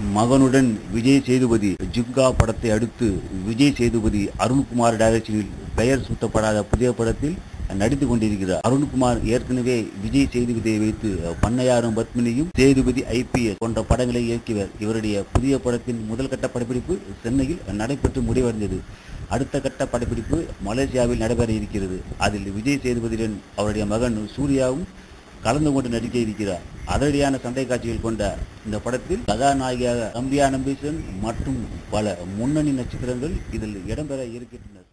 மகனுடன் விஜய் சேதுபதி ஜுங்கா படத்தை அடுத்து விஜய் சேதுபதி அருண்குமார் டைரக்ஷனில் பெயர் சூட்டப்படாத புதிய படத்தில் நடித்து கொண்டிருக்கிறார் அருண்குமார் ஏற்கனவே விஜய் சேதுபதியை வைத்து பண்ணையாரும் பத்மினியும் சேதுபதி ஐபிஎஸ் போன்ற படங்களை இயக்கியவர் இவருடைய புதிய படத்தின் முதல் கட்ட படப்பிடிப்பு சென்னையில் நடைபெற்று முடிவடைந்தது அடுத்த கட்ட படப்பிடிப்பு மலேசியாவில் நடைபெற இருக்கிறது அதில் விஜய் சேதுபதியுடன் அவருடைய மகன் சூர்யாவும் கலந்து கொண்டு நடிக்க இருக்கிறார் அதிரடியான சண்டை காட்சிகள் கொண்ட இந்த படத்தில் கதாநாயகியாக ரம்யா நம்பீசன் மற்றும் பல முன்னணி நட்சத்திரங்கள் இதில் இடம்பெற இருக்கின்றனர்